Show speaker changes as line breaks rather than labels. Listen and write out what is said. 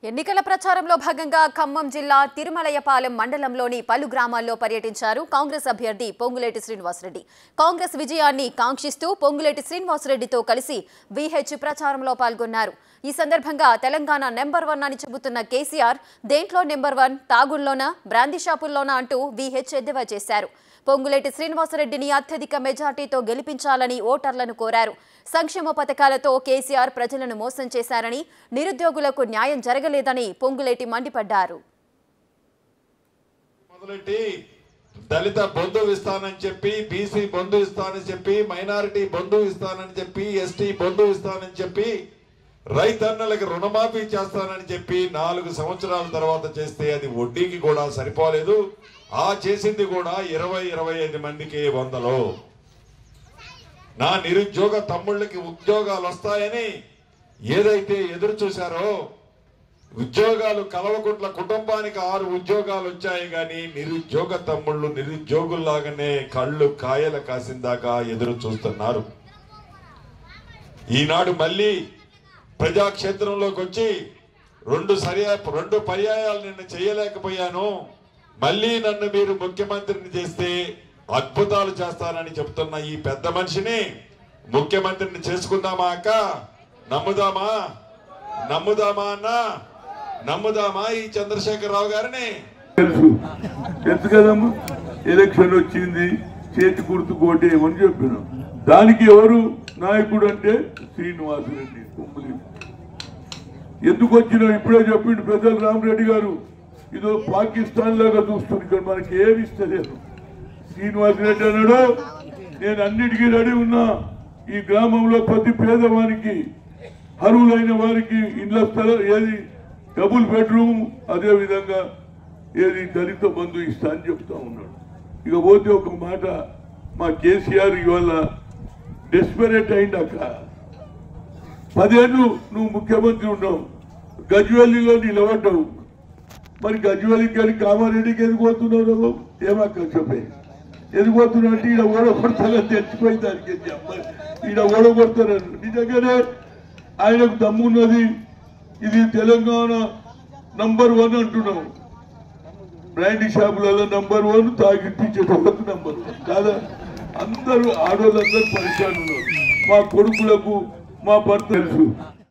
ఎన్నికల ప్రచారంలో భాగంగా ఖమ్మం జిల్లా తిరుమలయపాలెం మండలంలోని పలు గ్రామాల్లో పర్యటించారు కాంగ్రెస్ అభ్యర్థి పొంగులేటి శ్రీనివాసరెడ్డి కాంగ్రెస్ విజయాన్ని కాంక్షిస్తూ పొంగులేటి శ్రీనివాసరెడ్డితో కలిసి విహెచ్ ప్రచారంలో పాల్గొన్నారు ఈ సందర్భంగా తెలంగాణ నెంబర్ వన్ అని చెబుతున్న కేసీఆర్ దేంట్లో నెంబర్ వన్ తాగుల్లోనా బ్రాందీ షాపుల్లోనా అంటూ విహెచ్ ఎద్దేవా చేశారు పొంగులేటి శ్రీనివాసరెడ్డిని అత్యధిక మెజార్టీతో గెలిపించాలని ఓటర్లను కోరారు సంక్షేమ పథకాలతో కేసీఆర్ ప్రజలను మోసం చేశారని నిరుద్యోగులకు న్యాయం జరగలేదని పొంగులేటి మండిపడ్డారు
మొదలెట్టి దళిత బంధు ఇస్తానని చెప్పి బీసీ బంధు ఇస్తానని చెప్పి మైనారిటీ బంధు ఇస్తానని చెప్పి ఎస్టీ బంధు ఇస్తానని చెప్పి రైతన్నలకి రుణమాఫీ చేస్తానని చెప్పి నాలుగు సంవత్సరాల తర్వాత చేస్తే అది వడ్డీకి కూడా సరిపోలేదు ఆ చేసింది కూడా ఇరవై ఇరవై ఐదు మందికి వందలో నా నిరుద్యోగ తమ్ముళ్ళకి ఉద్యోగాలు వస్తాయని ఏదైతే ఎదురు చూశారో ఉద్యోగాలు కలవకుంట్ల కుటుంబానికి ఆరు ఉద్యోగాలు వచ్చాయి కానీ నిరుద్యోగ తమ్ముళ్ళు నిరుద్యోగుల్లాగానే కళ్ళు కాయల కాసిందాకా ఎదురు చూస్తున్నారు ఈనాడు మళ్ళీ ప్రజాక్షేత్రంలోకి వచ్చి రెండు సరియా రెండు పర్యాయాలు నిన్ను చేయలేకపోయాను మళ్ళీ నన్ను మీరు ముఖ్యమంత్రిని చేస్తే అద్భుతాలు చేస్తానని చెప్తున్న ఈ పెద్ద మనిషిని ముఖ్యమంత్రిని చేసుకుందామా అక్క నమ్ముదామా నమ్ముదామా అన్నా నమ్ముదామా ఈ చంద్రశేఖరరావు గారిని
తెలుసు తెలుసు కదమ్మా ఎలక్షన్ వచ్చింది చేతి గుర్తు కోటేయమని చెప్పినాం దానికి ఎవరు నాయకుడు అంటే శ్రీనివాసరెడ్డి తుమ్మలి ఎందుకు వచ్చినా ఇప్పుడే చెప్పిండు పెద్దలు రామరెడ్డి గారు ఇదో పాకిస్తాన్ లాగా చూస్తుంది ఇక్కడ మనకి ఏమి ఇస్తలేదు శ్రీనివాసరెడ్డి అన్నాడు నేను అన్నిటికీ రెడీ ఉన్నా ఈ గ్రామంలో ప్రతి పేదవానికి అర్హులైన వారికి ఇళ్ల స్థలం ఏది డబుల్ బెడ్రూమ్ అదే విధంగా ఏది దళిత బంధు ఇస్తా అని చెప్తా ఉన్నాడు ఇక పోతే ఒక మాట మా కేసీఆర్ ఇవాళ డెస్పరేట్ అయిందాక పదేళ్ళు నువ్వు ముఖ్యమంత్రి ఉన్నావు గజ్వెల్లిలో నిలబడ్డావు మరి గజ్వెల్లికి కానీ కామారెడ్డికి ఎందుకు పోతున్నావు నువ్వు ఏమక్క చెప్పే ఎందుకు పోతున్నావు అంటే ఈడ ఓడగొడతానని తెచ్చిపోయి దానికి చెప్పాలి ఈడ ఓడగొడతానని నిజంగానే ఆయనకు దమ్మున్నది ఇది తెలంగాణ నంబర్ వన్ అంటున్నావు బ్రాండీ షాపులలో నంబర్ వన్ తాగిపించేటోళ్ళకు నంబర్ వన్ కాదా అందరూ ఆడవాళ్ళందరూ పరిశాన్ ఉన్నారు మా కొడుకులకు మా భర్త తెలుసు